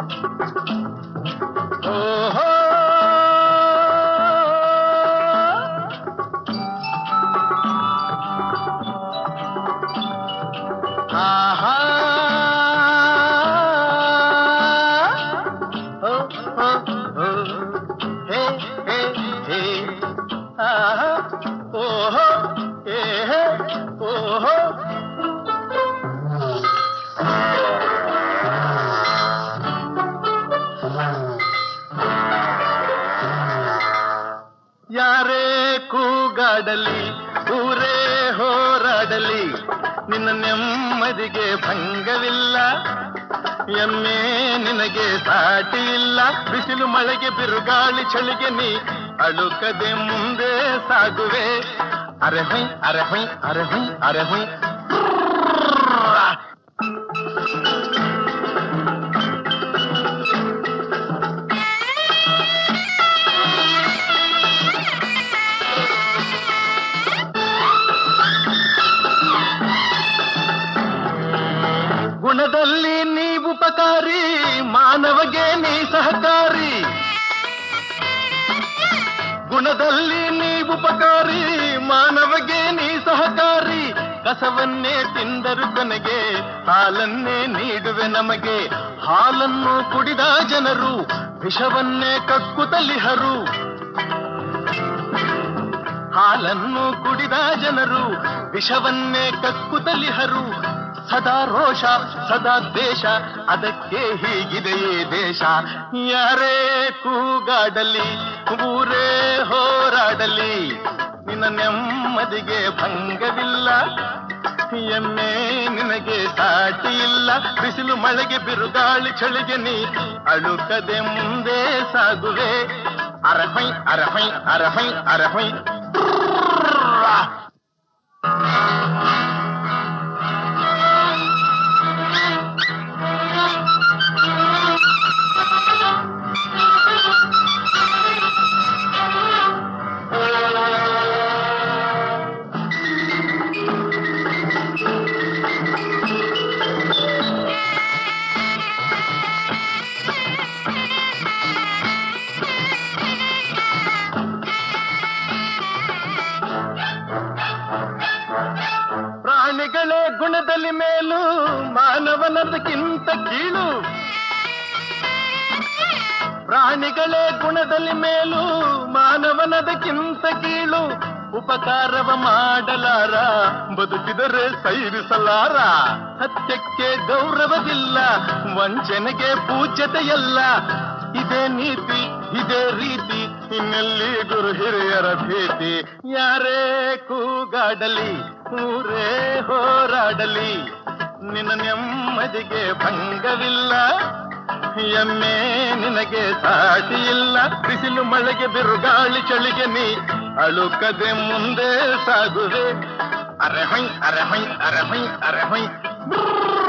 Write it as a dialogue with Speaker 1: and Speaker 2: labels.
Speaker 1: ಓಹೋ ಆಹಾ ಓ ಓ ಓ ಹೇ ಹೇ ಹೇ ಆಹಾ ಓಹೋ ಹೇ ಹೇ ಓಹೋ ಯಾರೇ ಕೂಗಾಡಲಿ ಊರೇ ಹೋರಾಡಲಿ ನಿನ್ನ ನೆಮ್ಮದಿಗೆ ಭಂಗವಿಲ್ಲ ಎಮ್ಮೆ ನಿನಗೆ ಸಾಟಿ ಇಲ್ಲ ಬಿಸಿಲು ಮಳೆಗೆ ಬಿರುಗಾಳಿ ಚಳಿಗೆ ನೀ ಅಳುಕದೆ ಮುಂದೆ ಸಾಗುವೆ ಅರೆ ಹೊಯ್ ಅರೆ ಹೊಯ್ ಅರೆ ಹೊಯ್ ಅರೆ ಹೊಯ್ ಗುಣದಲ್ಲಿ ನೀ ಉಪಕಾರಿ ಮಾನವಗೆ ನೀ ಸಹಕಾರಿ ಗುಣದಲ್ಲಿ ನೀ ಉಪಕಾರಿ ಮಾನವಗೆ ನೀ ಸಹಕಾರಿ ಕಸವನ್ನೇ ತಿಂದರು ಕೊನೆಗೆ ಹಾಲನ್ನೇ ನೀಡುವೆ ನಮಗೆ ಹಾಲನ್ನು ಕುಡಿದ ಜನರು ವಿಷವನ್ನೇ ಕಕ್ಕುತ್ತಲಿಹರು ಹಾಲನ್ನು ಕುಡಿದ ಜನರು ವಿಷವನ್ನೇ ಕಕ್ಕುತ್ತಲಿಹರು ಸದಾ ರೋಷ ಸದಾ ದ್ವೇಷ ಅದಕ್ಕೆ ಹೀಗಿದೆಯೇ ದೇಶ ಯಾರೇ ಕೂಗಾಡಲಿ ಊರೇ ಹೋರಾಡಲಿ ನಿನ್ನ ನೆಮ್ಮದಿಗೆ ಭಂಗವಿಲ್ಲ ಎಮ್ಮೆ ನಿನಗೆ ಸಾಟಿ ಇಲ್ಲ ಬಿಸಿಲು ಮಳೆಗೆ ಬಿರುಗಾಳಿ ಚಳಿಗೆ ನೀ ಅಳುಕದೆ ಮುಂದೆ ಸಾಗುವೆ ಅರಹೈ ಅರಹೈ ಅರಹೈ ಅರಹೈ ಪ್ರಾಣಿಗಳೇ ಗುಣದಲ್ಲಿ ಮೇಲು ಮಾನವನದಕ್ಕಿಂತ ಕೀಳು ಪ್ರಾಣಿಗಳೇ ಗುಣದಲ್ಲಿ ಮೇಲು ಮಾನವನದಕ್ಕಿಂತ ಕೀಳು ಉಪಕಾರವ ಮಾಡಲಾರ ಬದುಕಿದರೆ ಸೈರಿಸಲಾರ ಸತ್ಯಕ್ಕೆ ಗೌರವವಿಲ್ಲ ವಂಚನೆಗೆ ಪೂಜ್ಯತೆಯಲ್ಲ ಇದೇ ನೀತಿ ಇದೇ ರೀತಿ ಇನ್ನೆಲ್ಲಿ ಗುರು ಹಿರಿಯರ ಭೀತಿ ಯಾರೇ ಕೂಗಾಡಲಿ ಊರೇ ಹೋರಾಡಲಿ ನಿನ್ನ ನೆಮ್ಮದಿಗೆ ಭಂಗವಿಲ್ಲ ಎಮ್ಮೆ ನಿನಗೆ ಸಾಟಿ ಇಲ್ಲ ಬಿಸಿಲು ಮಳೆಗೆ ಬಿರುಗಾಳಿ ಚಳಿಗೆ ನೀ ಅಳುಕದೆ ಮುಂದೆ ಸಾಗುವೆ ಅರೆ ಹೊಯ್ ಅರೆ ಹೊಯ್ ಅರೆ ಹೊಯ್ ಅರೆ ಹೊಯ್